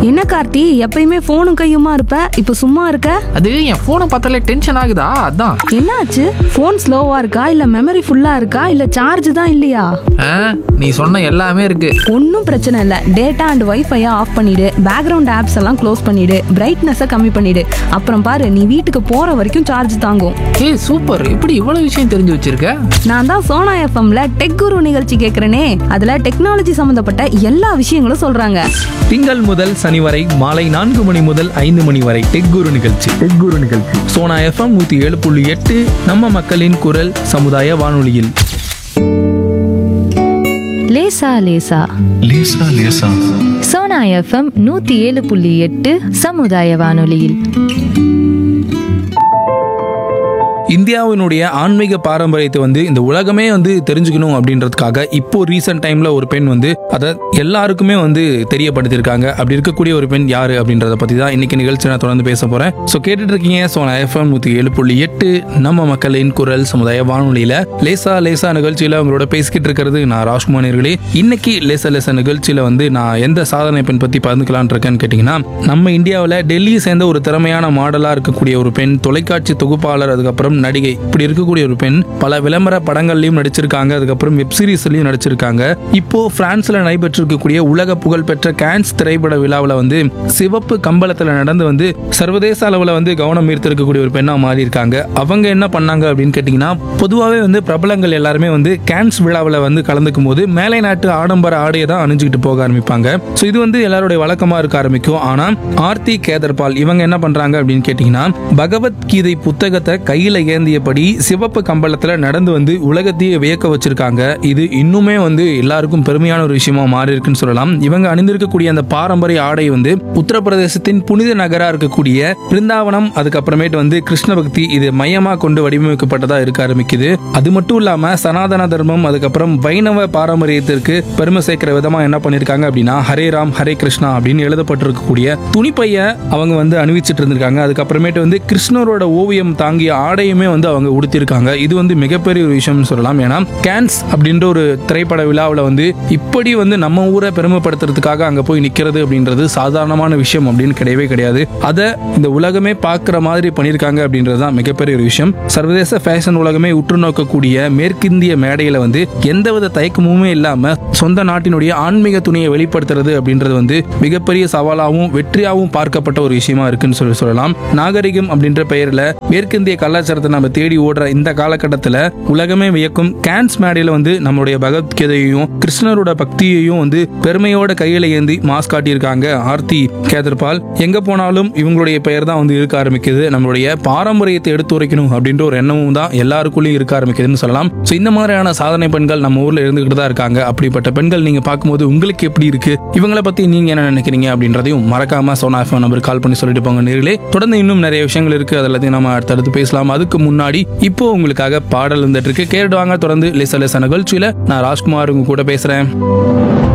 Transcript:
என்ன கார்த்தி எப்பயுமே போனும் கையுமா இருப்ப இப்ப சும்மா இருக்க அது என் போனை பார்த்தாலே டென்ஷன் ஆகுதா அதான் என்னாச்சு போன் ஸ்லோவா இருக்கா இல்ல மெமரி ஃபுல்லா இருக்கா இல்ல சார்ஜ் தான் இல்லையா ஆ, நீ சொன்ன எல்லாமே இருக்கு ஒன்றும் பிரச்சனை இல்லை டேட்டா அண்ட் வைஃபையை ஆஃப் பண்ணிடு பேக்ரவுண்ட் ஆப்ஸ் எல்லாம் க்ளோஸ் பண்ணிடு பிரைட்னஸை கம்மி பண்ணிடு அப்புறம் பாரு நீ வீட்டுக்கு போற வரைக்கும் சார்ஜ் தாங்கும் ஏய் சூப்பர் இப்படி இவ்வளவு விஷயம் தெரிஞ்சு வச்சிருக்க நான் தான் சோனா எஃப்எம்ல டெக் குரு நிகழ்ச்சி கேட்குறேனே அதுல டெக்னாலஜி சம்பந்தப்பட்ட எல்லா விஷயங்களும் சொல்றாங்க திங்கள் முதல் சனி வரை மாலை நான்கு மணி முதல் ஐந்து மணி வரை டெக் குரு நிகழ்ச்சி டெக் குரு நிகழ்ச்சி சோனா எஃப்எம் நூத்தி ஏழு புள்ளி எட்டு நம்ம மக்களின் குரல் சமுதாய வானொலியில் லேசா லேசா லேசா லேசா சோனா எஃப்எம் நூத்தி ஏழு புள்ளி எட்டு சமுதாய வானொலியில் இந்தியாவினுடைய ஆன்மீக பாரம்பரியத்தை வந்து இந்த உலகமே வந்து தெரிஞ்சுக்கணும் அப்படின்றதுக்காக இப்போ ரீசெண்ட் டைம்ல ஒரு பெண் வந்து அதை எல்லாருக்குமே வந்து தெரியப்படுத்தியிருக்காங்க அப்படி இருக்கக்கூடிய ஒரு பெண் யாரு அப்படின்றத பத்தி தான் இன்னைக்கு நிகழ்ச்சி நான் தொடர்ந்து பேச போறேன் ஸோ கேட்டுட்டு இருக்கீங்க ஸோ நான் எஃப்எம் நூத்தி ஏழு புள்ளி எட்டு நம்ம மக்களின் குரல் சமுதாய வானொலியில லேசா லேசா நிகழ்ச்சியில உங்களோட பேசிக்கிட்டு இருக்கிறது நான் ராஜ்குமார்களே இன்னைக்கு லேசா லேசா நிகழ்ச்சியில வந்து நான் எந்த சாதனை பெண் பத்தி பகிர்ந்துக்கலாம்னு இருக்கேன்னு கேட்டீங்கன்னா நம்ம இந்தியாவில் டெல்லியை சேர்ந்த ஒரு திறமையான மாடலா இருக்கக்கூடிய ஒரு பெண் தொலைக்காட்சி தொகுப்பாளர் அதுக்கப்புறம் நடிகை இப்படி இருக்கக்கூடிய ஒரு பெண் பல விளம்பர படங்கள்லயும் நடிச்சிருக்காங்க அதுக்கப்புறம் வெப் சீரிஸ்லயும் நடிச்சிருக்காங்க இப்போ பிரான்ஸ்ல நடைபெற்றிருக்கக்கூடிய உலக புகழ்பெற்ற கேன்ஸ் திரைப்பட விழாவில் வந்து சிவப்பு கம்பளத்துல நடந்து வந்து சர்வதேச அளவில் வந்து கவனம் ஈர்த்திருக்கக்கூடிய ஒரு பெண்ணா மாறி இருக்காங்க அவங்க என்ன பண்ணாங்க அப்படின்னு கேட்டீங்கன்னா பொதுவாகவே வந்து பிரபலங்கள் எல்லாருமே வந்து கேன்ஸ் விழாவில் வந்து கலந்துக்கும் போது மேலை நாட்டு ஆடம்பர ஆடையை தான் அணிஞ்சுக்கிட்டு போக ஆரம்பிப்பாங்க ஸோ இது வந்து எல்லாருடைய வழக்கமா இருக்க ஆரம்பிக்கும் ஆனா ஆர்த்தி கேதர்பால் இவங்க என்ன பண்றாங்க அப்படின்னு கேட்டீங்கன்னா பகவத்கீதை புத்தகத்தை கையில ஏந்தியபடி சிவப்பு கம்பளத்துல நடந்து வந்து உலகத்தையே வியக்க வச்சிருக்காங்க இது இன்னுமே வந்து எல்லாருக்கும் பெருமையான ஒரு விஷயமா மாறி இருக்குன்னு சொல்லலாம் இவங்க அணிந்திருக்கக்கூடிய அந்த பாரம்பரிய ஆடை வந்து உத்தரப்பிரதேசத்தின் புனித நகரா இருக்கக்கூடிய பிருந்தாவனம் அதுக்கப்புறமேட்டு வந்து கிருஷ்ண பக்தி இது மையமா கொண்டு வடிவமைக்கப்பட்டதா இருக்க ஆரம்பிக்குது அது மட்டும் இல்லாம சனாதன தர்மம் அதுக்கப்புறம் வைணவ பாரம்பரியத்திற்கு பெருமை சேர்க்கிற விதமா என்ன பண்ணிருக்காங்க அப்படின்னா ஹரே ராம் ஹரே கிருஷ்ணா அப்படின்னு எழுதப்பட்டிருக்கக்கூடிய துணிப்பைய அவங்க வந்து அணிவிச்சிட்டு இருந்திருக்காங்க அதுக்கப்புறமேட்டு வந்து கிருஷ்ணரோட ஓவியம் தாங்கிய ஆடையுமே வந்து அவங்க உடுத்திருக்காங்க இது வந்து மிகப்பெரிய ஒரு விஷயம்னு சொல்லலாம் ஏன்னா கேன்ஸ் அப்படின்ற ஒரு திரைப்பட விழாவில் வந்து இப்படி வந்து நம்ம ஊரை பெருமைப்படுத்துறதுக்காக அங்க போய் நிக்கிறது அப்படின்றது சாதாரணமான விஷயம் அப்படின்னு கிடையவே கிடையாது அதை இந்த உலகமே பார்க்குற மாதிரி பண்ணியிருக்காங்க அப்படின்றது தான் மிகப்பெரிய ஒரு விஷயம் சர்வதேச ஃபேஷன் உலகமே உற்று நோக்கக்கூடிய மேற்கிந்திய மேடையில வந்து எந்தவித தயக்கமுமே இல்லாம சொந்த நாட்டினுடைய ஆன்மீக துணியை வெளிப்படுத்துறது அப்படின்றது வந்து மிகப்பெரிய சவாலாகவும் வெற்றியாகவும் பார்க்கப்பட்ட ஒரு விஷயமா இருக்குன்னு சொல்லி சொல்லலாம் நாகரிகம் அப்படின்ற பெயர்ல மேற்கிந்திய கலாச்சாரத்தை நம்ம தேடி ஓடுற இந்த காலகட்டத்தில் உலகமே வியக்கும் கேன்ஸ் மேடையில வந்து நம்மளுடைய பகவத்கீதையையும் கிருஷ்ணரோட பக்தியையும் வந்து பெருமையோட கையில ஏந்தி மாஸ் காட்டியிருக்காங்க ஆர்த்தி கேதர்பால் எங்க போனாலும் இவங்களுடைய பெயர் தான் வந்து இருக்க ஆரம்பிக்குது நம்மளுடைய பாரம்பரியத்தை எடுத்துரைக்கணும் அப்படின்ற ஒரு எண்ணமும் தான் எல்லாருக்குள்ளேயும் இருக்க ஆரம்பிக்குதுன்னு சொல்லலாம் ஸோ இந்த மாதிரியான சாதனை பெண்கள் நம்ம ஊர்ல இருந்துகிட்டு தான் இருக்காங்க அப்படிப்பட்ட பெண்கள் நீங்க பார்க்கும்போது உங்களுக்கு எப்படி இருக்கு இவங்கள பத்தி நீங்க என்ன நினைக்கிறீங்க அப்படின்றதையும் மறக்காம சோனா எஃப்எம் நம்பர் கால் பண்ணி சொல்லிட்டு போங்க நேர்களே தொடர்ந்து இன்னும் நிறைய விஷயங்கள் இருக்கு அதெல்லாத்தையும் நம்ம அடுத்தடுத்து பேசலாம் அதுக்கு முன்னாடி இப்போ உங்களுக்காக பாடல் இருந்துட்டு இருக்கு கேட்டுவாங்க தொடர்ந்து லேச லேச நிகழ்ச்சியில நான் ராஜ்குமார் உங்க கூட பேசுறேன்